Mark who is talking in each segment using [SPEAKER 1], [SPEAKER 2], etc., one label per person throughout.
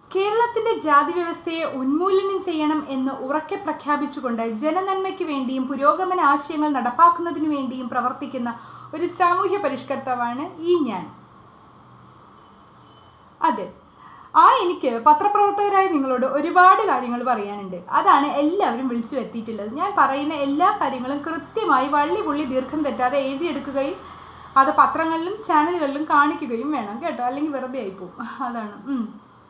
[SPEAKER 1] കേരളത്തിന്റെ ജാതി വ്യവസ്ഥയെ ഉന്മൂലനം ചെയ്യണം എന്ന് ഉറക്കെ പ്രഖ്യാപിച്ചുകൊണ്ട് ജനനന്മയ്ക്ക് വേണ്ടിയും പുരോഗമന ആശയങ്ങൾ നടപ്പാക്കുന്നതിനു വേണ്ടിയും പ്രവർത്തിക്കുന്ന ഒരു സാമൂഹ്യ പരിഷ്കർത്താവാണ് ഈ ഞാൻ അതെ ആ എനിക്ക് പത്രപ്രവർത്തകരായ നിങ്ങളോട് ഒരുപാട് കാര്യങ്ങൾ പറയാനുണ്ട് അതാണ് എല്ലാവരും വിളിച്ചു വരുത്തിയിട്ടുള്ളത് ഞാൻ പറയുന്ന എല്ലാ കാര്യങ്ങളും കൃത്യമായി വള്ളി പുള്ളി ദീർഘം തെറ്റാതെ എഴുതിയെടുക്കുകയും അത് പത്രങ്ങളിലും ചാനലുകളിലും കാണിക്കുകയും വേണം കേട്ടോ അല്ലെങ്കിൽ വെറുതെ ആയിപ്പോവും അതാണ് ഉം.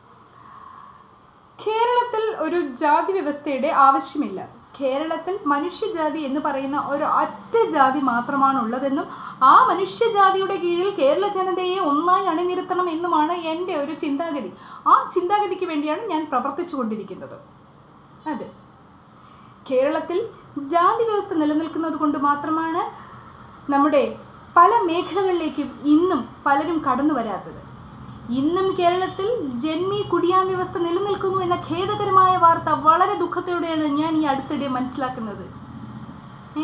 [SPEAKER 1] കേരളത്തിൽ ഒരു ജാതി വ്യവസ്ഥയുടെ ആവശ്യമില്ല കേരളത്തിൽ മനുഷ്യജാതി എന്ന് പറയുന്ന ഒരു ഒറ്റ ജാതി മാത്രമാണ് ഉള്ളതെന്നും ആ മനുഷ്യജാതിയുടെ കീഴിൽ കേരള ജനതയെ ഒന്നായി അണിനിരത്തണം എന്നുമാണ് എൻ്റെ ഒരു ചിന്താഗതി ആ ചിന്താഗതിക്ക് വേണ്ടിയാണ് ഞാൻ പ്രവർത്തിച്ചു കൊണ്ടിരിക്കുന്നത് അതെ കേരളത്തിൽ ജാതി വ്യവസ്ഥ നിലനിൽക്കുന്നത് കൊണ്ട് മാത്രമാണ് നമ്മുടെ പല മേഖലകളിലേക്കും ഇന്നും പലരും കടന്നു വരാത്തത് ഇന്നും കേരളത്തിൽ ജന്മി കുടിയാൻ വ്യവസ്ഥ നിലനിൽക്കുന്നു എന്ന ഖേദകരമായ വാർത്ത വളരെ ദുഃഖത്തോടെയാണ് ഞാൻ ഈ അടുത്തിടെ മനസ്സിലാക്കുന്നത് ഏ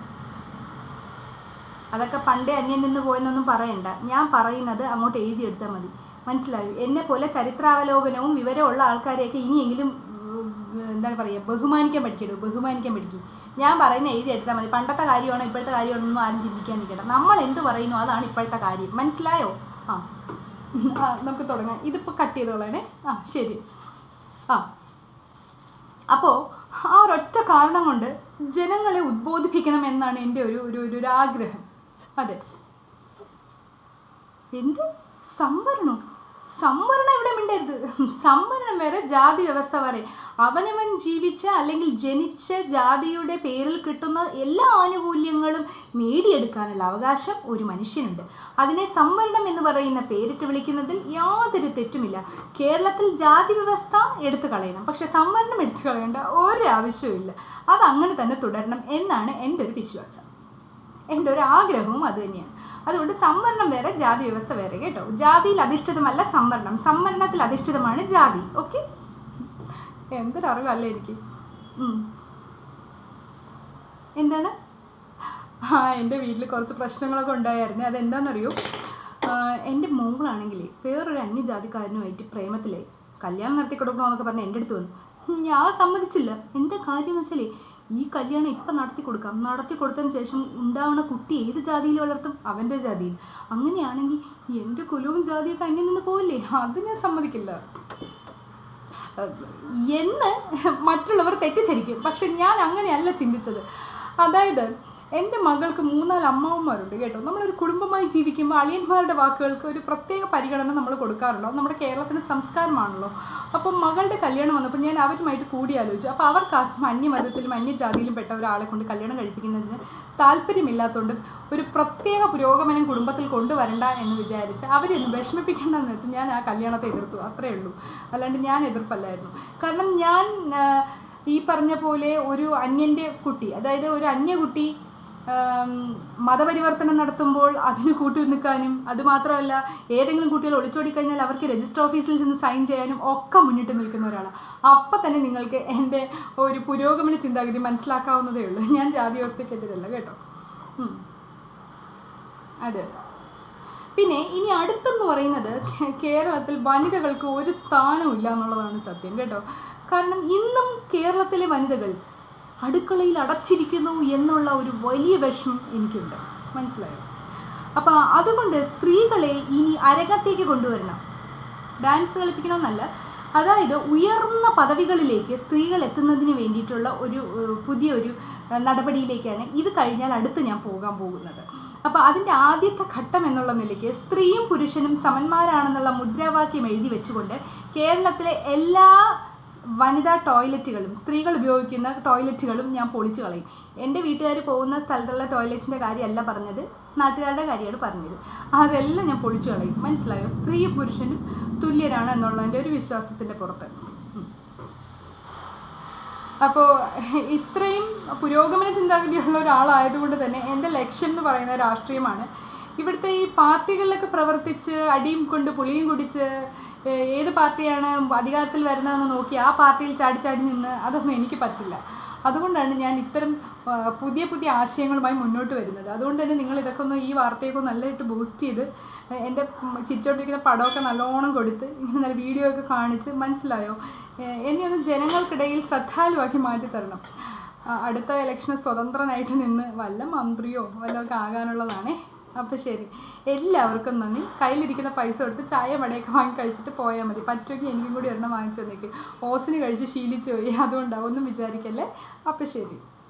[SPEAKER 1] അതൊക്കെ പണ്ടേ അന്യം നിന്ന് പോയെന്നൊന്നും പറയണ്ട ഞാൻ പറയുന്നത് അങ്ങോട്ട് എഴുതിയെടുത്താൽ മതി മനസ്സിലായോ എന്നെ പോലെ ചരിത്രാവലോകനവും വിവരമുള്ള ആൾക്കാരെയൊക്കെ ഇനിയെങ്കിലും ഉം, എന്താണ് പറയുക ബഹുമാനിക്കാൻ പഠിക്കണോ ബഹുമാനിക്കാൻ പഠിക്കും ഞാൻ പറയുന്ന എഴുതിയെടുത്താൽ മതി പണ്ടത്തെ കാര്യമാണോ ഇപ്പോഴത്തെ കാര്യമാണെന്നൊന്നും ആരും ചിന്തിക്കാൻ നിൽക്കണ്ട നമ്മൾ എന്ത് പറയുന്നു അതാണ് ഇപ്പോഴത്തെ കാര്യം മനസ്സിലായോ ആ ആ നമുക്ക് തുടങ്ങാം ഇതിപ്പോൾ കട്ട് ചെയ്തോളാനെ ആ ശരി ആ അപ്പോൾ ആ ഒരൊറ്റ കാരണം കൊണ്ട് ജനങ്ങളെ ഉദ്ബോധിപ്പിക്കണം എന്നാണ് എൻ്റെ ഒരു ഒരു ഒരു ഒരു ആഗ്രഹം അതെ എന്ത് സംവരണോ സംവരണം ഇവിടെ മിണ്ടരുത് സംവരണം വരെ ജാതി വ്യവസ്ഥ വരെ അവനവൻ ജീവിച്ച അല്ലെങ്കിൽ ജനിച്ച ജാതിയുടെ പേരിൽ കിട്ടുന്ന എല്ലാ ആനുകൂല്യങ്ങളും നേടിയെടുക്കാനുള്ള അവകാശം ഒരു മനുഷ്യനുണ്ട് അതിനെ സംവരണം എന്ന് പറയുന്ന പേരിട്ട് വിളിക്കുന്നതിൽ യാതൊരു തെറ്റുമില്ല കേരളത്തിൽ ജാതി വ്യവസ്ഥ എടുത്തു കളയണം പക്ഷെ സംവരണം എടുത്തു കളയേണ്ട ഒരു ആവശ്യവുമില്ല അത് അങ്ങനെ തന്നെ തുടരണം എന്നാണ് എൻ്റെ ഒരു വിശ്വാസം എൻ്റെ ഒരു ആഗ്രഹവും അത് തന്നെയാണ് അതുകൊണ്ട് സംവരണം വേറെ ജാതി വ്യവസ്ഥ വേറെ കേട്ടോ ജാതിയിൽ അധിഷ്ഠിതമല്ല സംവരണം സംവരണത്തിൽ അധിഷ്ഠിതമാണ് ജാതി ഓക്കെ എന്തൊരു അറിവല്ലേ എനിക്ക് ഉം. എന്താണ് ആ എൻ്റെ വീട്ടിൽ കുറച്ച് പ്രശ്നങ്ങളൊക്കെ ഉണ്ടായിരുന്നു അതെന്താണെന്നറിയോ ആഹ് എൻ്റെ മോളാണെങ്കിൽ വേറൊരു അന്യജാതിക്കാരനുമായിട്ട് പ്രേമത്തിലെ കല്യാണം നടത്തി കൊടുക്കണമെന്നൊക്കെ പറഞ്ഞ് എൻ്റെ അടുത്ത് വന്നു ഉം, ഞാൻ സമ്മതിച്ചില്ല എന്താ കാര്യം എന്ന് വെച്ചാലേ ഈ കല്യാണം ഇപ്പം നടത്തി കൊടുക്കാം നടത്തി കൊടുത്തതിന് ശേഷം ഉണ്ടാവുന്ന കുട്ടി ഏത് ജാതിയിൽ വളർത്തും അവൻ്റെ ജാതിയിൽ അങ്ങനെയാണെങ്കിൽ എൻ്റെ കുലവും ജാതിയൊക്കെ അന്യം നിന്ന് പോവില്ലേ അത് ഞാൻ സമ്മതിക്കില്ല എന്ന് മറ്റുള്ളവർ തെറ്റിദ്ധരിക്കും പക്ഷെ ഞാൻ അങ്ങനെയല്ല ചിന്തിച്ചത് അതായത് എൻ്റെ മകൾക്ക് മൂന്നാല് അമ്മാവന്മാരുണ്ട് കേട്ടോ നമ്മളൊരു കുടുംബമായി ജീവിക്കുമ്പോൾ അളിയന്മാരുടെ വാക്കുകൾക്ക് ഒരു പ്രത്യേക പരിഗണന നമ്മൾ കൊടുക്കാറുണ്ടോ നമ്മുടെ കേരളത്തിൻ്റെ സംസ്കാരമാണല്ലോ അപ്പം മകളുടെ കല്യാണം വന്നപ്പോൾ ഞാൻ അവരുമായിട്ട് കൂടിയാലോചിച്ചു അപ്പോൾ അവർക്ക് ആർക്കും അന്യമതത്തിലും അന്യജാതിയിലും പെട്ട ഒരാളെ കൊണ്ട് കല്യാണം കഴിപ്പിക്കുന്നതിന് താല്പര്യമില്ലാത്തതുകൊണ്ട് ഒരു പ്രത്യേക പുരോഗമനം കുടുംബത്തിൽ കൊണ്ടുവരണ്ട എന്ന് വിചാരിച്ച് അവരെയൊന്ന് വിഷമിപ്പിക്കേണ്ടെന്ന് വെച്ച് ഞാൻ ആ കല്യാണത്തെ എതിർത്തു അത്രയേ ഉള്ളൂ അല്ലാണ്ട് ഞാൻ എതിർപ്പല്ലായിരുന്നു കാരണം ഞാൻ ആ, ഈ പറഞ്ഞ പോലെ ഒരു അന്യൻ്റെ കുട്ടി അതായത് ഒരു അന്യ കുട്ടി ആം, മതപരിവർത്തനം നടത്തുമ്പോൾ അതിന് കൂട്ടു നിൽക്കാനും അതുമാത്രമല്ല ഏതെങ്കിലും കുട്ടികൾ ഒളിച്ചോടി കഴിഞ്ഞാൽ അവർക്ക് രജിസ്റ്റർ ഓഫീസിൽ ചെന്ന് സൈൻ ചെയ്യാനും ഒക്കെ മുന്നിട്ട് നിൽക്കുന്ന ഒരാളാണ് അപ്പം തന്നെ നിങ്ങൾക്ക് എൻ്റെ ഒരു പുരോഗമന ചിന്താഗതി മനസ്സിലാക്കാവുന്നതേ ഉള്ളൂ ഞാൻ ജാതി വ്യവസ്ഥയ്ക്കെതിരല്ല കേട്ടോ ഉം. അതെ പിന്നെ ഇനി അടുത്തെന്ന് പറയുന്നത് കേ- കേരളത്തിൽ വനിതകൾക്ക് ഒരു സ്ഥാനവും ഇല്ല എന്നുള്ളതാണ് സത്യം കേട്ടോ കാരണം ഇന്നും കേരളത്തിലെ വനിതകൾ അടുക്കളയിൽ അടച്ചിരിക്കുന്നു എന്നുള്ള ഒരു വലിയ വിഷമം എനിക്കുണ്ട് മനസ്സിലായോ അപ്പോൾ അതുകൊണ്ട് സ്ത്രീകളെ ഇനി അരങ്ങത്തേക്ക് കൊണ്ടുവരണം ഡാൻസ് കളിപ്പിക്കണമെന്നല്ല അതായത് ഉയർന്ന പദവികളിലേക്ക് സ്ത്രീകൾ എത്തുന്നതിന് വേണ്ടിയിട്ടുള്ള ഒരു ഏഹ്, പുതിയ ഒരു ഏഹ്, നടപടിയിലേക്കാണ് ഇത് കഴിഞ്ഞാൽ അടുത്ത് ഞാൻ പോകാൻ പോകുന്നത് അപ്പോൾ അതിൻ്റെ ആദ്യത്തെ ഘട്ടം എന്നുള്ള നിലയ്ക്ക് സ്ത്രീയും പുരുഷനും സമന്മാരാണെന്നുള്ള മുദ്രാവാക്യം എഴുതി വെച്ചുകൊണ്ട് കേരളത്തിലെ എല്ലാ വനിതാ ടോയ്ലറ്റുകളും സ്ത്രീകൾ ഉപയോഗിക്കുന്ന ടോയ്ലറ്റുകളും ഞാൻ പൊളിച്ചു കളയും എൻ്റെ വീട്ടുകാർ പോകുന്ന സ്ഥലത്തുള്ള ടോയ്ലറ്റിൻ്റെ കാര്യമല്ല പറഞ്ഞത് നാട്ടുകാരുടെ കാര്യമാണ് പറഞ്ഞത് അതെല്ലാം ഞാൻ പൊളിച്ചു കളയും മനസ്സിലായോ സ്ത്രീയും പുരുഷനും തുല്യരാണ് എന്നുള്ളതിൻ്റെ ഒരു വിശ്വാസത്തിൻ്റെ പുറത്ത് ഉം. അപ്പോൾ ഇത്രയും പുരോഗമന ചിന്താഗതിയുള്ള ഒരാളായതുകൊണ്ട് തന്നെ എൻ്റെ ലക്ഷ്യം എന്ന് പറയുന്നത് രാഷ്ട്രീയമാണ് ഇവിടുത്തെ ഈ പാർട്ടികളിലൊക്കെ പ്രവർത്തിച്ച് അടിയും കൊണ്ട് പുളിയും കുടിച്ച് ഏഹ് ഏത് പാർട്ടിയാണ് അധികാരത്തിൽ വരുന്നതെന്ന് നോക്കി ആ പാർട്ടിയിൽ ചാടി ചാടി നിന്ന് അതൊന്നും എനിക്ക് പറ്റില്ല അതുകൊണ്ടാണ് ഞാൻ ഇത്തരം ആ, പുതിയ പുതിയ ആശയങ്ങളുമായി മുന്നോട്ട് വരുന്നത് അതുകൊണ്ട് തന്നെ നിങ്ങൾ ഇതൊക്കെ ഒന്ന് ഈ വാർത്തയൊക്കെ ഒന്ന് നല്ലതായിട്ട് ബൂസ്റ്റ് ചെയ്ത് എ- എൻ്റെ ഉം ചിരിച്ചോണ്ടിരിക്കുന്ന പടമൊക്കെ നല്ലോണം കൊടുത്ത് ഇങ്ങനെ നല്ല വീഡിയോ ഒക്കെ കാണിച്ച് മനസ്സിലായോ എ- എന്നെ ഒന്ന് ജനങ്ങൾക്കിടയിൽ ശ്രദ്ധാലുവാക്കി മാറ്റി തരണം ആ, അടുത്ത ഇലക്ഷന് സ്വതന്ത്രനായിട്ട് നിന്ന് വല്ല മന്ത്രിയോ വല്ലതൊക്കെ ആകാനുള്ളതാണേ അപ്പോൾ ശരി എല്ലാവർക്കും നന്ദി കയ്യിലിരിക്കുന്ന പൈസ കൊടുത്ത് ചായ വടയൊക്കെ വാങ്ങി കഴിച്ചിട്ട് പോയാൽ മതി പറ്റുമെങ്കിൽ എനിക്കും കൂടി ഒരെണ്ണം വാങ്ങിച്ചു തന്നേക്ക് ഓസിന് കഴിച്ച് ശീലിച്ചു പോയി അതുകൊണ്ടാവും ഒന്നും വിചാരിക്കല്ലേ അപ്പോൾ ശരി